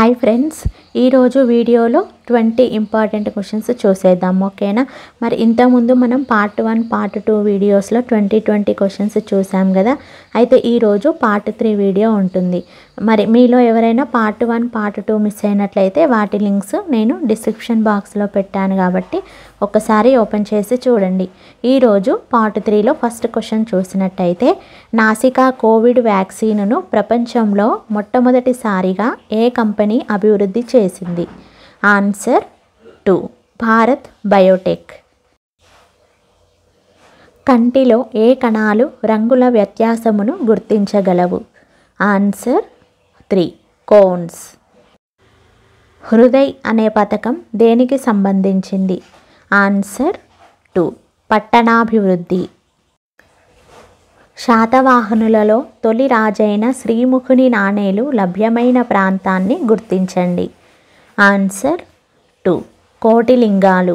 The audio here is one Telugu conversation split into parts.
హాయ్ ఫ్రెండ్స్ ఈరోజు వీడియోలో ట్వంటీ ఇంపార్టెంట్ క్వశ్చన్స్ చూసేద్దాం ఓకేనా మరి ఇంతకుముందు మనం పార్ట్ వన్ పార్ట్ టూ వీడియోస్లో ట్వంటీ ట్వంటీ క్వశ్చన్స్ చూసాం కదా అయితే ఈరోజు పార్ట్ త్రీ వీడియో ఉంటుంది మరి మీలో ఎవరైనా part one part two miss అయినట్లయితే వాటి లింక్స్ నేను డిస్క్రిప్షన్ బాక్స్లో పెట్టాను కాబట్టి ఒకసారి ఓపెన్ చేసి చూడండి ఈరోజు పార్ట్ త్రీలో ఫస్ట్ క్వశ్చన్ చూసినట్టయితే నాసికా కోవిడ్ వ్యాక్సిన్ను ప్రపంచంలో మొట్టమొదటిసారిగా ఏ కంపెనీ అభివృద్ధి చేసింది ఆన్సర్ టూ భారత్ బయోటెక్ కంటిలో ఏ కణాలు రంగుల వ్యత్యాసమును గుర్తించగలవు ఆన్సర్ త్రీ కోన్స్ హృదయ్ అనే పథకం దేనికి సంబంధించింది ఆన్సర్ టూ పట్టణాభివృద్ధి శాతవాహనులలో తొలి రాజైన శ్రీముఖుని నాణేలు లభ్యమైన ప్రాంతాన్ని గుర్తించండి ఆన్సర్ టూ కోటిలింగాలు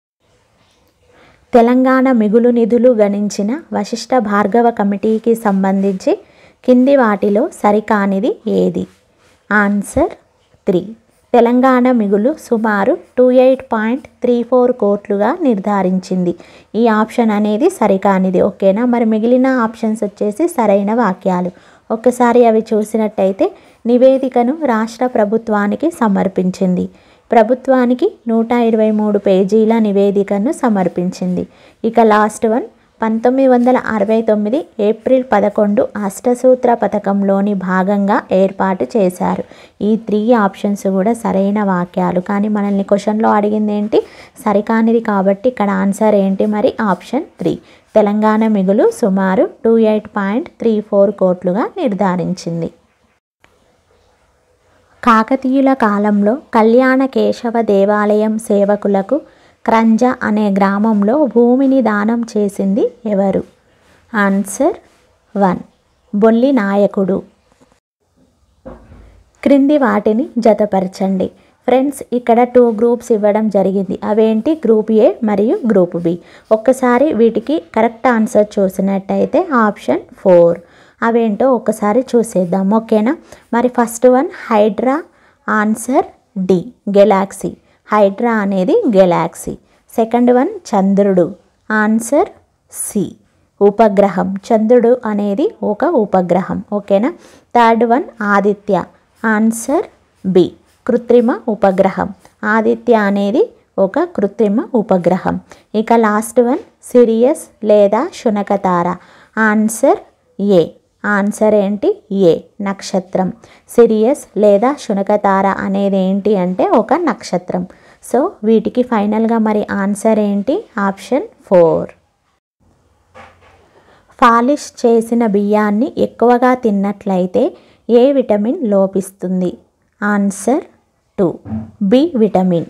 తెలంగాణ మిగులు నిధులు గణించిన వశిష్ఠ భార్గవ కమిటీకి సంబంధించి కింది వాటిలో సరికానిది ఏది ఆన్సర్ త్రీ తెలంగాణ మిగులు సుమారు two eight point three four కోట్లుగా నిర్ధారించింది ఈ ఆప్షన్ అనేది సరికానిది ఓకేనా మరి మిగిలిన ఆప్షన్స్ వచ్చేసి సరైన వాక్యాలు ఒక్కసారి అవి చూసినట్టయితే నివేదికను రాష్ట్ర ప్రభుత్వానికి సమర్పించింది ప్రభుత్వానికి నూట ఇరవై మూడు పేజీల నివేదికను సమర్పించింది ఇక లాస్ట్ వన్ పంతొమ్మిది వందల అరవై తొమ్మిది ఏప్రిల్ పదకొండు అష్టసూత్ర పథకంలోని భాగంగా ఏర్పాటు చేశారు ఈ త్రీ ఆప్షన్స్ కూడా సరైన వాక్యాలు కానీ మనల్ని క్వశ్చన్లో అడిగింది ఏంటి సరికానిది కాబట్టి ఇక్కడ ఆన్సర్ ఏంటి మరి ఆప్షన్ త్రీ తెలంగాణ మిగులు సుమారు two eight point three four కోట్లుగా నిర్ధారించింది కాకతీయుల కాలంలో కళ్యాణ కేశవ దేవాలయం సేవకులకు క్రంజ అనే గ్రామంలో భూమిని దానం చేసింది ఎవరు ఆన్సర్ వన్ బొల్లి నాయకుడు క్రింది వాటిని జతపరచండి ఫ్రెండ్స్ ఇక్కడ టూ గ్రూప్స్ ఇవ్వడం జరిగింది అవేంటి గ్రూప్ ఏ మరియు గ్రూప్ బి ఒక్కసారి వీటికి కరెక్ట్ ఆన్సర్ చూసినట్టయితే ఆప్షన్ ఫోర్ అవేంటో ఒకసారి చూసేద్దాం ఓకేనా మరి first one Hydra answer D galaxy Hydra అనేది గెలాక్సీ సెకండ్ వన్ చంద్రుడు ఆన్సర్ సి ఉపగ్రహం చంద్రుడు అనేది ఒక ఉపగ్రహం ఓకేనా third one Aditya answer B కృత్రిమ ఉపగ్రహం ఆదిత్య అనేది ఒక కృత్రిమ ఉపగ్రహం ఇక లాస్ట్ వన్ సిరియస్ లేదా శునకతార ఆన్సర్ ఏ ఆన్సర్ ఏంటి ఏ నక్షత్రం సిరియస్ లేదా శునకతార అనేది ఏంటి అంటే ఒక నక్షత్రం సో వీటికి ఫైనల్గా మరి ఆన్సర్ ఏంటి ఆప్షన్ ఫోర్ పాలిష్ చేసిన బియ్యాన్ని ఎక్కువగా తిన్నట్లయితే ఏ విటమిన్ లోపిస్తుంది ఆన్సర్ టూ బి విటమిన్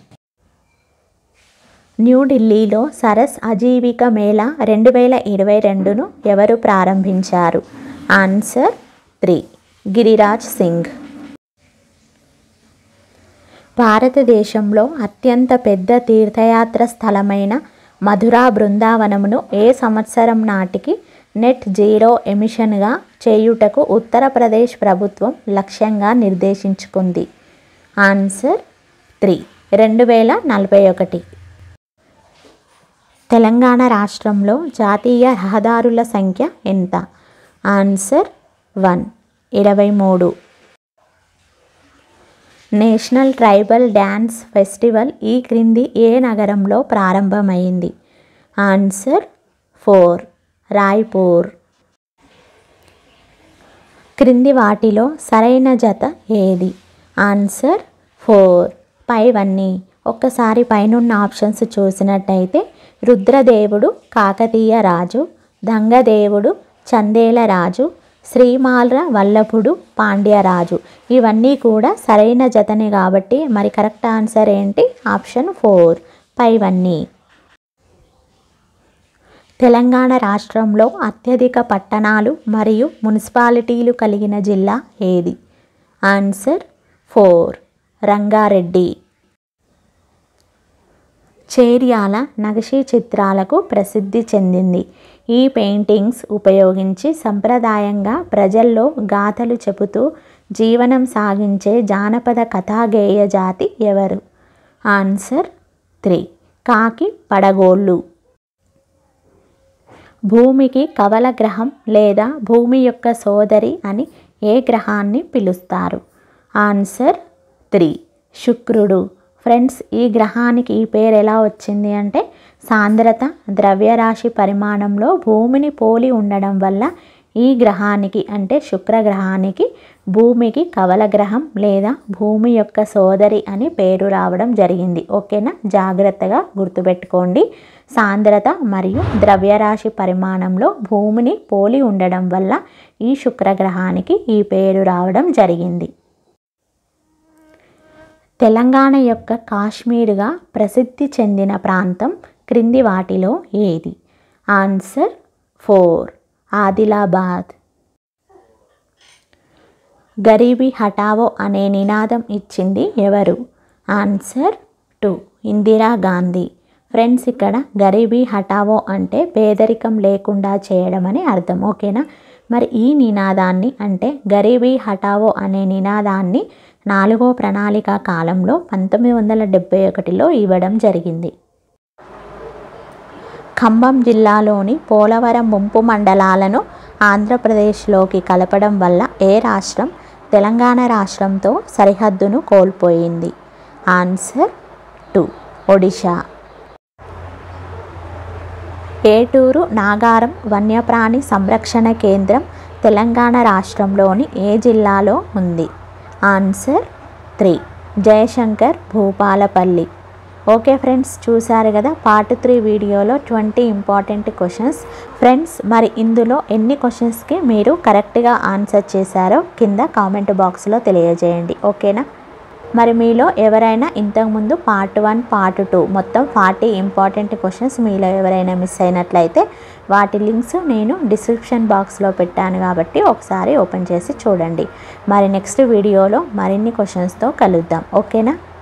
న్యూఢిల్లీలో సరస్ అజీవిక మేళా రెండు వేల ఇరవై రెండును ఎవరు ప్రారంభించారు ఆన్సర్ త్రీ గిరిరాజ్ సింగ్ భారతదేశంలో అత్యంత పెద్ద తీర్థయాత్ర స్థలమైన మధురా బృందావనమును ఏ సంవత్సరం నాటికి నెట్ జీరో ఎమిషన్గా చేయుటకు ఉత్తరప్రదేశ్ ప్రభుత్వం లక్ష్యంగా నిర్దేశించుకుంది ఆన్సర్ త్రీ రెండు వేల నలభై ఒకటి తెలంగాణ రాష్ట్రంలో జాతీయ రహదారుల సంఖ్య ఎంత ఆన్సర్ వన్ ఇరవై మూడు నేషనల్ ట్రైబల్ డ్యాన్స్ ఫెస్టివల్ ఈ క్రింది ఏ నగరంలో ప్రారంభమైంది ఆన్సర్ ఫోర్ రాయ్పూర్ క్రింది వాటిలో సరైన జత ఏది ఆన్సర్ ఫోర్ పైవన్నీ ఒక్కసారి పైనున్న ఆప్షన్స్ చూసినట్టయితే రుద్రదేవుడు కాకతీయ రాజు దంగదేవుడు చందేల రాజు శ్రీమాల్ర వల్లభుడు పాండ్యరాజు ఇవన్నీ కూడా సరైన జతనే కాబట్టి మరి కరెక్ట్ ఆన్సర్ ఏంటి ఆప్షన్ ఫోర్ పైవన్నీ తెలంగాణ రాష్ట్రంలో అత్యధిక పట్టణాలు మరియు మున్సిపాలిటీలు కలిగిన జిల్లా ఏది ఆన్సర్ ఫోర్ రంగారెడ్డి చేర్యాల నగషీ చిత్రాలకు ప్రసిద్ధి చెందింది ఈ పెయింటింగ్స్ ఉపయోగించి సంప్రదాయంగా ప్రజల్లో గాథలు చెబుతూ జీవనం సాగించే జానపద కథాగేయ జాతి ఎవరు ఆన్సర్ త్రీ కాకి పడగోళ్ళు భూమికి కవల గ్రహం లేదా భూమి యొక్క సోదరి అని ఏ గ్రహాన్ని పిలుస్తారు ఆన్సర్ త్రీ శుక్రుడు ఫ్రెండ్స్ ఈ గ్రహానికి ఈ పేరు ఎలా వచ్చింది అంటే సాంద్రత ద్రవ్యరాశి పరిమాణంలో భూమిని పోలి ఉండడం వల్ల ఈ గ్రహానికి అంటే శుక్ర గ్రహానికి భూమికి కవల గ్రహం లేదా భూమి యొక్క సోదరి అని పేరు రావడం జరిగింది ఓకేనా జాగ్రత్తగా గుర్తుపెట్టుకోండి సాంద్రత మరియు ద్రవ్యరాశి పరిమాణంలో భూమిని పోలి ఉండడం వల్ల ఈ శుక్రగ్రహానికి ఈ పేరు రావడం జరిగింది తెలంగాణ యొక్క కాశ్మీర్గా ప్రసిద్ధి చెందిన ప్రాంతం క్రింది వాటిలో ఏది ఆన్సర్ ఫోర్ ఆదిలాబాద్ గరీబీ హటావో అనే నినాదం ఇచ్చింది ఎవరు answer two Indira Gandhi friends ఇక్కడ గరీబీ హటావో అంటే పేదరికం లేకుండా చేయడం అని అర్థం ఓకేనా మరి ఈ నినాదాన్ని అంటే గరీబీ హటావో అనే నినాదాన్ని నాలుగో ప్రణాళిక కాలంలో పంతొమ్మిది వందల డెబ్బై ఒకటిలో ఇవ్వడం జరిగింది ఖమ్మం జిల్లాలోని పోలవరం ముంపు మండలాలను ఆంధ్రప్రదేశ్లోకి కలపడం వల్ల ఏ రాష్ట్రం తెలంగాణ రాష్ట్రంతో సరిహద్దును కోల్పోయింది ఆన్సర్ టూ ఒడిషా ఏటూరు నాగారం వన్యప్రాణి సంరక్షణ కేంద్రం తెలంగాణ రాష్ట్రంలోని ఏ జిల్లాలో ఉంది answer three Jayashankar Bhupalpally okay friends చూసారు కదా పార్ట్ త్రీ వీడియోలో ట్వంటీ ఇంపార్టెంట్ క్వశ్చన్స్ ఫ్రెండ్స్ మరి ఇందులో ఎన్ని క్వశ్చన్స్కి మీరు కరెక్ట్గా ఆన్సర్ చేశారో కింద కామెంట్ బాక్స్లో తెలియజేయండి ఓకేనా మరి మీలో ఎవరైనా ఇంతకుముందు పార్ట్ వన్ పార్ట్ టూ మొత్తం ఫార్టీ ఇంపార్టెంట్ క్వశ్చన్స్ మీలో ఎవరైనా మిస్ అయినట్లయితే వాటి లింక్స్ నేను డిస్క్రిప్షన్ బాక్స్లో పెట్టాను కాబట్టి ఒకసారి ఓపెన్ చేసి చూడండి మరి నెక్స్ట్ వీడియోలో మరిన్ని క్వశ్చన్స్తో కలుద్దాం ఓకేనా